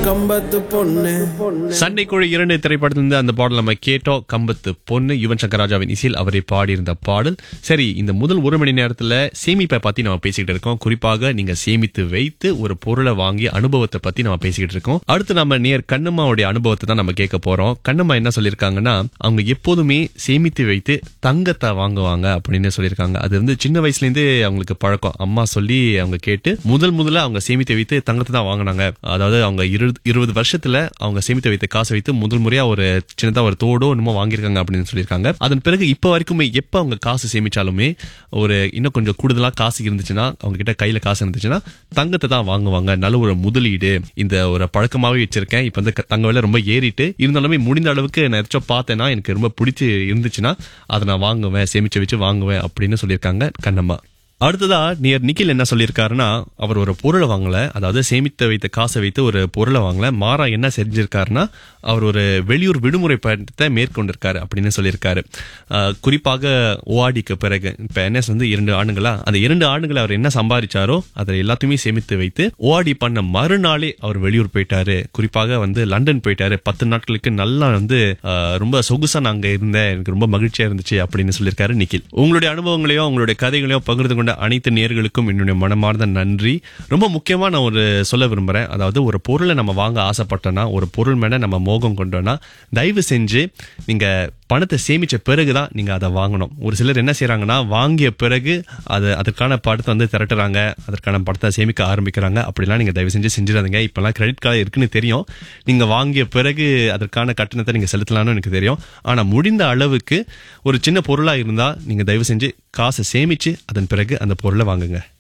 கம்பத்து பொண்ணு சண்டை கோழி இரண்டு திரைப்படத்திலிருந்து அந்த பாடல் நம்ம கேட்டோம் கம்பத்து பொண்ணு யுவன் சங்கர் ராஜாவின் இசையில் அவரை பாடியிருந்த பாடல் சரி இந்த முதல் ஒரு மணி நேரத்துல சேமிப்பை பத்தி நம்ம பேசிக்கிட்டு இருக்கோம் குறிப்பாக நீங்க சேமித்து வைத்து ஒரு பொருளை வாங்கி அனுபவத்தை பத்தி நம்ம பேசிக்கிட்டு இருக்கோம் அடுத்து நம்ம நேர் கண்ணம்மாவுடைய அனுபவத்தை தான் நம்ம கேட்க போறோம் கண்ணம்மா என்ன சொல்லியிருக்காங்கன்னா அவங்க எப்போதுமே சேமித்து வைத்து தங்கத்தை வாங்குவாங்க அப்படின்னு சொல்லியிருக்காங்க அது வந்து சின்ன வயசுல இருந்தே அவங்களுக்கு பழக்கம் அம்மா சொல்லி அவங்க கேட்டு முதல் முதல்ல அவங்க சேமித்து வைத்து தங்கத்தை தான் வாங்கினாங்க அதாவது அவங்க இருபது இருபது வருஷத்துல அவங்க சேமித்து வைத்த காசை வைத்து முதல் முறையா ஒரு சின்னதா ஒரு தோடோ என்னமோ வாங்கியிருக்காங்க அப்படின்னு சொல்லியிருக்காங்க அதன் பிறகு இப்ப வரைக்குமே எப்ப அவங்க காசு சேமிச்சாலுமே ஒரு இன்னும் கொஞ்சம் கூடுதலா காசு இருந்துச்சுன்னா அவங்க கிட்ட கையில காசு இருந்துச்சுன்னா தங்கத்தை தான் வாங்குவாங்க நல்ல ஒரு முதலீடு இந்த ஒரு பழக்கமாவே வச்சிருக்கேன் இப்ப வந்து க- தங்க விலை ரொம்ப ஏறிட்டு இருந்தாலுமே முடிந்த அளவுக்கு நான் எதாச்சும் பார்த்தேன்னா எனக்கு ரொம்ப பிடிச்சி இருந்துச்சுன்னா அதை நான் வாங்குவேன் சேமிச்சு வச்சு வாங்குவேன் அப்படின்னு சொல்லியிருக்காங்க கண்ணம்மா அடுத்ததா நியர் நிக்கில் என்ன சொல்லியிருக்காருன்னா அவர் ஒரு பொருளை வாங்கல அதாவது சேமித்து வைத்த காசை வைத்து ஒரு பொருளை வாங்கல மாறா என்ன செஞ்சிருக்காருன்னா அவர் ஒரு வெளியூர் விடுமுறை பயணத்தை மேற்கொண்டிருக்காரு அப்படின்னு சொல்லியிருக்காரு ஆஹ் குறிப்பாக ஓஆடிக்கு பிறகு இப்ப என்எஸ் வந்து இரண்டு ஆண்டுகளா அந்த இரண்டு ஆண்டுகளை அவர் என்ன சம்பாதிச்சாரோ அதை எல்லாத்தையுமே சேமித்து வைத்து ஓஆடி பண்ண மறுநாளே அவர் வெளியூர் போயிட்டாரு குறிப்பாக வந்து லண்டன் போயிட்டாரு பத்து நாட்களுக்கு நல்லா வந்து ஆஹ் ரொம்ப சொகுசா நான் அங்க இருந்தேன் எனக்கு ரொம்ப மகிழ்ச்சியா இருந்துச்சு அப்படின்னு சொல்லியிருக்காரு நிக்கில் உங்களுடைய அனுபவங்களையோ உங்களுடைய கதைகளையோ பகிர்ந்து கொண்ட அனைத்து நேர்களுக்கும் என்னுடைய மனமார்ந்த நன்றி ரொம்ப முக்கியமா நான் ஒரு சொல்ல விரும்புறேன் அதாவது ஒரு பொருளை நம்ம வாங்க ஆசைப்பட்டோம்னா ஒரு பொருள் மேல நம்ம மோகம் கொண்டோம்னா தயவு செஞ்சு நீங்க பணத்தை சேமிச்ச பிறகுதான் நீங்க அதை வாங்கணும் ஒரு சிலர் என்ன செய்றாங்கன்னா வாங்கிய பிறகு அது அதற்கான படத்தை வந்து திரட்டுறாங்க அதற்கான படத்தை சேமிக்க ஆரம்பிக்கிறாங்க அப்படிலாம் நீங்க தயவு செஞ்சு செஞ்சிடாதீங்க இப்பெல்லாம் கிரெடிட் கார்டு இருக்குன்னு தெரியும் நீங்க வாங்கிய பிறகு அதற்கான கட்டணத்தை நீங்க செலுத்தலாம்னு எனக்கு தெரியும் ஆனா முடிந்த அளவுக்கு ஒரு சின்ன பொருளா இருந்தா நீங்க தயவு செஞ்சு காசை சேமிச்சு அதன் பிறகு அந்த பொருளை வாங்குங்க